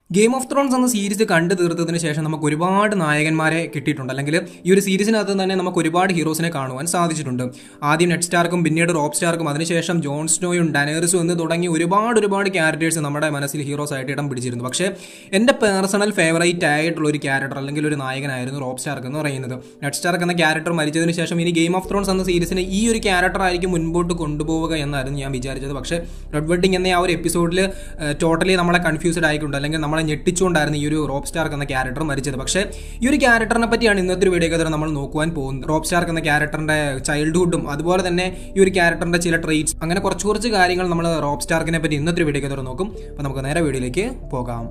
game of thrones എന്ന series കണ്ടു തീർത്തതിന് ശേഷം നമുക്ക് ഒരുപാട് നായകന്മാരെ കിട്ടിയിട്ടുണ്ട് അല്ലെങ്കിൽ ഈ ഒരു സീരീസിനകത്ത് തന്നെ നമുക്ക് ഒരുപാട് ഹീറോസിനെ കാണുവാൻ സാധിച്ചിട്ടുണ്ട് ആദ്യം നെറ്റ് സ്റ്റാർക്കും പിന്നീട് റോപ്പ് സ്റ്റാർക്കും അതിനുശേഷം ജോൺ സ്നോയും ഡനേഴ്സും എന്ന് തുടങ്ങി ഒരുപാട് ഒരുപാട് ക്യാരക്ടേഴ്സ് നമ്മുടെ മനസ്സിൽ ഹീറോസ് ആയിട്ട് ഇടം പിടിച്ചിരുന്നു പക്ഷേ എൻ്റെ പേഴ്സണൽ ഫേവറേറ്റ് ആയിട്ടുള്ള ഒരു ക്യാരക്ടർ അല്ലെങ്കിൽ ഒരു നായകനായിരുന്നു റോപ്പ് സ്റ്റാർക്ക് എന്ന് പറയുന്നത് നെറ്റ് സ്റ്റാർക്ക് എന്ന ക്യാരക്ടർ മരിച്ചതിന് ശേഷം ഇനി ഗെയിം ഓഫ് ത്രോൺസ് എന്ന സീരീസിനെ ഈ ഒരു ക്യാരക്ടർ ആയിരിക്കും മുൻപോട്ട് കൊണ്ടുപോവുക എന്നായിരുന്നു ഞാൻ വിചാരിച്ചത് പക്ഷേ റെഡ് വെഡിങ് എന്ന ആ ഒരു എപ്പിസോഡിൽ ടോട്ടലി നമ്മളെ കൺഫ്യൂസ്ഡ് ആയിക്കൊണ്ട് അല്ലെങ്കിൽ നമ്മളെ ഞെട്ടിച്ചുകൊണ്ടായിരുന്നു ഈ ഒരു റോപ്പ് സ്റ്റാർക്ക് എന്ന ക്യാരക്ടർ മരിച്ചത് പക്ഷേ ഈ ഒരു ക്യാരക്ടറിനെ പറ്റിയാണ് ഇന്നത്തെ ഒരു വീഡിയോ കഥ നമ്മൾ നോക്കുവാൻ പോകുന്നത് റോപ്പ് സ്റ്റാർക്ക് എന്ന ക്യാരക്ടറിന്റെ ചൈൽഡ്ഹുഡും അതുപോലെ തന്നെ ഈ ഒരു ക്യാരക്ടറിന്റെ ചില ട്രെയ്റ്റ്സ് അങ്ങനെ കുറച്ച് കുറച്ച് കാര്യങ്ങൾ നമ്മൾ റോപ്പ് സ്റ്റാർക്കിനെ പറ്റി ഇന്നത്തെ ഒരു വീഡിയോ കഥ നോക്കും അപ്പോൾ നമുക്ക് നേരെ വീഡിയോയിലേക്ക് പോകാം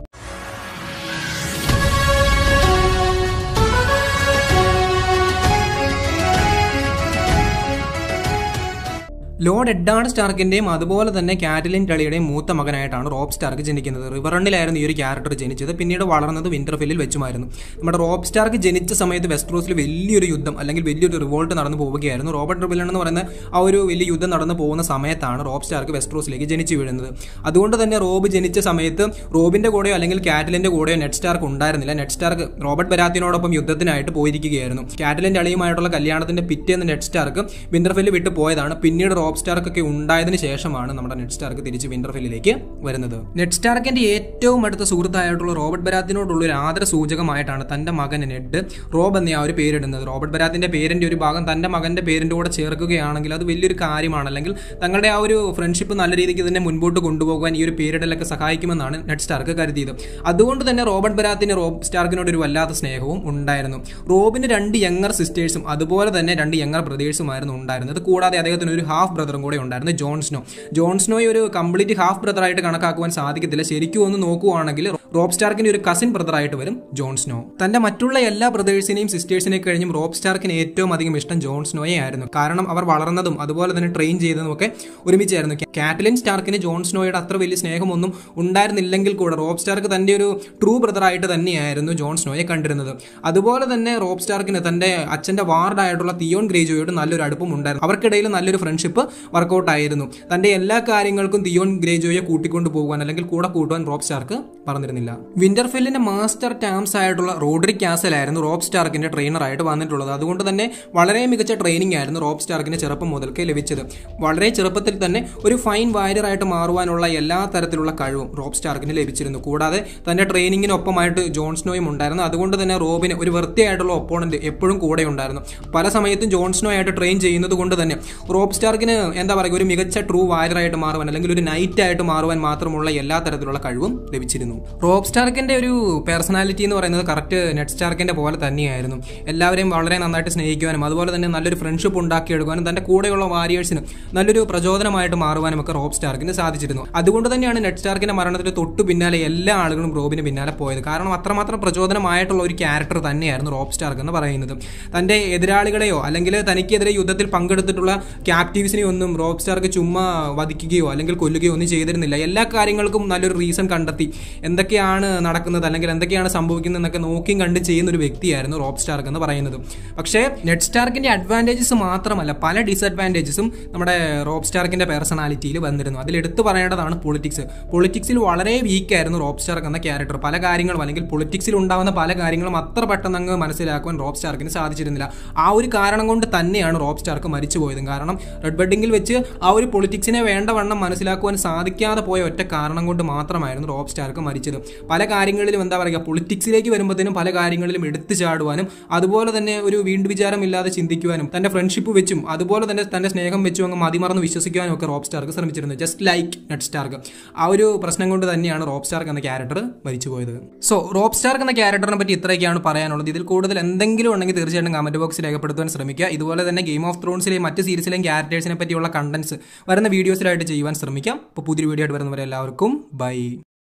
ലോർഡ് എഡ്ഡാർഡ് സ്റ്റാർക്കിന്റെയും അതുപോലെ തന്നെ കാറ്റലിൻ ടളിയുടെയും മൂത്ത മകനായിട്ടാണ് റോബ് സ്റ്റാർക്ക് ജനിക്കുന്നത് റിവറണ്ടിലായിരുന്നു ഈ ഒരു ക്യാരക്ടർ ജനിച്ചത് പിന്നീട് വളർന്നത് വിന്റർഫെല്ലിൽ വെച്ചുമായിരുന്നു നമ്മുടെ റോബ് സ്റ്റാർക്ക് ജനിച്ച സമയത്ത് വെസ്ട്രോസിൽ വലിയൊരു യുദ്ധം അല്ലെങ്കിൽ വലിയൊരു റിവോൾട്ട് നടന്നു പോവുകയായിരുന്നു റോബർട്ട് റിബിലൺ എന്ന് പറയുന്ന ആ ഒരു വലിയ യുദ്ധം നടന്നു പോകുന്ന സമയത്താണ് റോബ് സ്റ്റാർക്ക് വെസ്ട്രോസിലേക്ക് ജനിച്ചു വീഴുന്നത് അതുകൊണ്ട് തന്നെ റോബ് ജനിച്ച സമയത്ത് റോബിന്റെ കൂടെയോ അല്ലെങ്കിൽ കാറ്റലിന്റെ കൂടെയോ നെറ്റ് സ്റ്റാർക്ക് ഉണ്ടായിരുന്നില്ല നെറ്റ് സ്റ്റാർക്ക് റോബർട്ട് ബരാത്തിനോടൊപ്പം യുദ്ധത്തിനായിട്ട് പോയിരിക്കുകയായിരുന്നു കാറ്റലിന്റെ അളിയുമായിട്ടുള്ള കല്യാണത്തിന്റെ പിറ്റേന്ന് നെറ്റ് സ്റ്റാർക്ക് വിന്റർഫെല്ല് വിട്ടു പോയതാണ് പിന്നീട് റോബ് സ്റ്റാർക്ക് ഒക്കെ ഉണ്ടായതിനു ശേഷമാണ് നമ്മുടെ നെറ്റ് സ്റ്റാർക്ക് തിരിച്ച് വിന്റർഫെല്ലിലേക്ക് വരുന്നത് നെറ്റ് സ്റ്റാർക്കിന്റെ ഏറ്റവും അടുത്ത സുഹൃത്തായിട്ടുള്ള റോബർട്ട് ബരാത്തിനോടുള്ള ഒരു ആദര സൂചകമായിട്ടാണ് തന്റെ മകൻ നെഡ് റോബ് എന്ന ആ ഒരു പേരിടുന്നത് റോബർട്ട് ബരാത്തിന്റെ പേരിന്റെ ഒരു ഭാഗം തന്റെ മകന്റെ പേരിന്റെ കൂടെ ചേർക്കുകയാണെങ്കിൽ അത് വലിയൊരു കാര്യമാണ് അല്ലെങ്കിൽ തങ്ങളുടെ ആ ഒരു ഫ്രണ്ട്ഷിപ്പ് നല്ല രീതിക്ക് തന്നെ മുൻപോട്ട് കൊണ്ടുപോകാൻ ഈ ഒരു പേരിടലൊക്കെ സഹായിക്കുമെന്നാണ് നെറ്റ് സ്റ്റാർക്ക് കരുതിയത് അതുകൊണ്ട് തന്നെ റോബർട്ട് ബരാത്തിന് റോബ് സ്റ്റാർക്കിനോട് ഒരു വല്ലാത്ത സ്നേഹവും ഉണ്ടായിരുന്നു റോബിന് രണ്ട് യങ്ങർ സിസ്റ്റേഴ്സും അതുപോലെ തന്നെ രണ്ട് യങ്ങർ ബ്രദേഴ്സുമായിരുന്നു ഉണ്ടായിരുന്നത് കൂടാതെ അദ്ദേഹത്തിന് ഒരു ഹാഫ് ബ്രദറും കൂടെ ഉണ്ടായിരുന്നു ജോൺസ്നോ ജോൺസ്നോയെ ഒരു കംപ്ലീറ്റ് ഹാഫ് ബ്രദർ ആയിട്ട് കണക്കാക്കുവാൻ സാധിക്കത്തില്ല ശരിക്കും ഒന്ന് നോക്കുവാണെങ്കിൽ റോബ് സ്റ്റാർക്കിന് ഒരു കസിൻ ബ്രദർ ആയിട്ട് വരും ജോൺസ്നോ തന്റെ മറ്റുള്ള എല്ലാ ബ്രദേഴ്സിനെയും സിസ്റ്റേഴ്സിനെ കഴിഞ്ഞും റോബ് സ്റ്റാർക്കിന് ഏറ്റവും അധികം ഇഷ്ടം ജോൺസ്നോയെ ആയിരുന്നു കാരണം അവർ വളർന്നതും അതുപോലെ തന്നെ ട്രെയിൻ ചെയ്തതും ഒക്കെ ഒരുമിച്ചായിരുന്നു കാറ്റലിൻ സ്റ്റാർക്കിന് ജോൺസ്നോയുടെ അത്ര വലിയ സ്നേഹമൊന്നും ഉണ്ടായിരുന്നില്ലെങ്കിൽ കൂടെ റോബ് സ്റ്റാർക്ക് തന്റെ ഒരു ട്രൂ ബ്രദർ ആയിട്ട് തന്നെയായിരുന്നു ജോൺസ്നോയെ കണ്ടിരുന്നത് അതുപോലെ തന്നെ റോബ് സ്റ്റാർക്കിന് തന്റെ അച്ഛന്റെ വാർഡായിട്ടുള്ള തിയോൺ ഗ്രേജോയോട് നല്ലൊരു അടുപ്പം ഉണ്ടായിരുന്നു അവർക്കിടയിൽ നല്ലൊരു ഫ്രണ്ട്ഷിപ്പ് വർക്കൗട്ട് ആയിരുന്നു തന്റെ എല്ലാ കാര്യങ്ങൾക്കും തിയോൺ ഗ്രേജോയെ കൂട്ടിക്കൊണ്ടു പോകുവാൻ അല്ലെങ്കിൽ കൂടെ കൂട്ടുവാൻ റോബ് സ്റ്റാർക്ക് പറഞ്ഞിരുന്നില്ല വിന്റർഫെല്ലിന്റെ മാസ്റ്റർ ടാംസ് ആയിട്ടുള്ള റോഡ്രിക് കാസൽ ആയിരുന്നു റോബ് സ്റ്റാർക്കിന്റെ ട്രെയിനറായിട്ട് വന്നിട്ടുള്ളത് അതുകൊണ്ട് തന്നെ വളരെ മികച്ച ട്രെയിനിങ് ആയിരുന്നു റോബ് സ്റ്റാർക്കിന് ചെറുപ്പം മുതൽക്കേ ലഭിച്ചത് വളരെ ചെറുപ്പത്തിൽ തന്നെ ഒരു ഫൈൻ വാരിയറായിട്ട് മാറുവാനുള്ള എല്ലാ തരത്തിലുള്ള കഴിവും റോബ് സ്റ്റാർക്കിന് ലഭിച്ചിരുന്നു കൂടാതെ തന്റെ ട്രെയിനിങ്ങിനൊപ്പമായിട്ട് ജോൺ സ്നോയും ഉണ്ടായിരുന്നു അതുകൊണ്ട് തന്നെ റോബിന് ഒരു വൃത്തിയായിട്ടുള്ള ഒപ്പോണന്റ് എപ്പോഴും കൂടെ ഉണ്ടായിരുന്നു പല സമയത്തും ജോൺ സ്നോ ആയിട്ട് ട്രെയിൻ ചെയ്യുന്നത് കൊണ്ട് തന്നെ റോബ് സ്റ്റാർക്കിന് എന്താ പറയുക ഒരു മികച്ച ട്രൂ വാരിയറായിട്ട് മാറുവാൻ അല്ലെങ്കിൽ ഒരു നൈറ്റ് ആയിട്ട് മാറുവാൻ മാത്രമുള്ള എല്ലാ തരത്തിലുള്ള കഴിവും ലഭിച്ചിരുന്നു റോബ് സ്റ്റാർക്കിന്റെ ഒരു പേഴ്സണാലിറ്റി എന്ന് പറയുന്നത് കറക്റ്റ് നെറ്റ് സ്റ്റാർക്കിന്റെ പോലെ തന്നെയായിരുന്നു എല്ലാവരെയും വളരെ നന്നായിട്ട് സ്നേഹിക്കുവാനും അതുപോലെ തന്നെ നല്ലൊരു ഫ്രണ്ട്ഷിപ്പ് ഉണ്ടാക്കിയെടുക്കാനും തന്റെ കൂടെയുള്ള വാരിയേഴ്സിന് നല്ലൊരു പ്രചോദനമായിട്ട് മാറുവാനും ഒക്കെ റോബ് സ്റ്റാർക്കിന് സാധിച്ചിരുന്നു അതുകൊണ്ട് തന്നെയാണ് നെറ്റ് സ്റ്റാർക്കിന്റെ മരണത്തിന് തൊട്ടു പിന്നാലെ എല്ലാ ആളുകളും റോബിന് പിന്നാലെ പോയത് കാരണം അത്രമാത്രം പ്രചോദനമായിട്ടുള്ള ഒരു ക്യാരക്ടർ തന്നെയായിരുന്നു റോബ് സ്റ്റാർക്ക് എന്ന് പറയുന്നത് തന്റെ എതിരാളികളെയോ അല്ലെങ്കിൽ തനിക്കെതിരെ യുദ്ധത്തിൽ പങ്കെടുത്തിട്ടുള്ള ക്യാപ്റ്റീവ്സിനെ ഒന്നും റോബ് സ്റ്റാർക്ക് ചുമ്മാ വധിക്കുകയോ അല്ലെങ്കിൽ കൊല്ലുകയോ ഒന്നും ചെയ്തിരുന്നില്ല എല്ലാ കാര്യങ്ങൾക്കും നല്ലൊരു റീസൺ കണ്ടെത്തി എന്തൊക്കെയാണ് നടക്കുന്നത് അല്ലെങ്കിൽ എന്തൊക്കെയാണ് സംഭവിക്കുന്നത് എന്നൊക്കെ നോക്കിയും കണ്ട് ചെയ്യുന്ന ഒരു വ്യക്തിയായിരുന്നു റോബ് സ്റ്റാർക്ക് എന്ന് പറയുന്നത് പക്ഷേ നെറ്റ് സ്റ്റാർക്കിന്റെ അഡ്വാൻറ്റേജസ് മാത്രമല്ല പല ഡിസഡ്വാൻറ്റേജസും നമ്മുടെ റോബ് സ്റ്റാർക്കിന്റെ പേഴ്സണാലിറ്റിയിൽ വന്നിരുന്നു അതിൽ എടുത്തു പറയേണ്ടതാണ് പൊളിറ്റിക്സ് പൊളിറ്റിക്സിൽ വളരെ വീക്കായിരുന്നു റോബ് സ്റ്റാർക്ക് എന്ന ക്യാരക്ടർ പല കാര്യങ്ങളും അല്ലെങ്കിൽ പൊളിറ്റിക്സിൽ ഉണ്ടാകുന്ന പല കാര്യങ്ങളും അത്ര പെട്ടെന്ന് അങ്ങ് മനസ്സിലാക്കുവാൻ റോബ് സ്റ്റാർക്കിന് സാധിച്ചിരുന്നില്ല ആ ഒരു കാരണം കൊണ്ട് തന്നെയാണ് റോബ് സ്റ്റാർക്ക് മരിച്ചു പോയതും കാരണം റെഡ് ബെഡിങ്ങിൽ വെച്ച് ആ ഒരു പൊളിറ്റിക്സിനെ വേണ്ടവണ്ണം മനസ്സിലാക്കുവാൻ സാധിക്കാതെ പോയ ഒറ്റ കാരണം കൊണ്ട് മാത്രമായിരുന്നു റോബ് സ്റ്റാർക്ക് മരിച്ചത് പല കാര്യങ്ങളിലും എന്താ പറയുക പൊളിറ്റിക്സിലേക്ക് വരുമ്പോഴത്തേനും പല കാര്യങ്ങളിലും എടുത്തു ചാടുവാനും അതുപോലെ തന്നെ ഒരു വീണ്ടും വിചാരമില്ലാതെ ചിന്തിക്കുവാനും തന്റെ ഫ്രണ്ട്ഷിപ്പ് വെച്ചും അതുപോലെ തന്നെ തന്റെ സ്നേഹം വെച്ചും അങ്ങ് മതിമറന്ന് വിശ്വസിക്കുവാനും ഒക്കെ റോബ് സ്റ്റാർക്ക് ശ്രമിച്ചിരുന്നു ജസ്റ്റ് ലൈക്ക് നെറ്റ് സ്റ്റാർക്ക് ആ ഒരു പ്രശ്നം കൊണ്ട് തന്നെയാണ് റോബ് സ്റ്റാർക്ക് എന്ന ക്യാരക്ടർ മരിച്ചു പോയത് സോ റോബ് സ്റ്റാർക്ക് എന്ന ക്യാരക്ടറിനെ പറ്റി ഇത്രയൊക്കെയാണ് പറയാനുള്ളത് ഇതിൽ കൂടുതൽ എന്തെങ്കിലും ഉണ്ടെങ്കിൽ തീർച്ചയായിട്ടും കമന്റ് ബോക്സിൽ രേഖപ്പെടുത്താൻ ശ്രമിക്കുക ഇതുപോലെ തന്നെ ഗെയിം ഓഫ് ത്രോൺസിലെയും മറ്റ് സീരീസിലെയും ക്യാരക്ടേഴ്സിനെ പറ്റിയുള്ള കണ്ടന്റ്സ് വരുന്ന വീഡിയോസിലായിട്ട് ചെയ്യുവാൻ ശ്രമിക്കാം അപ്പോൾ പുതിയൊരു വീഡിയോ ആയിട്ട് വരുന്നവരെ എല്ലാവർക്കും ബൈ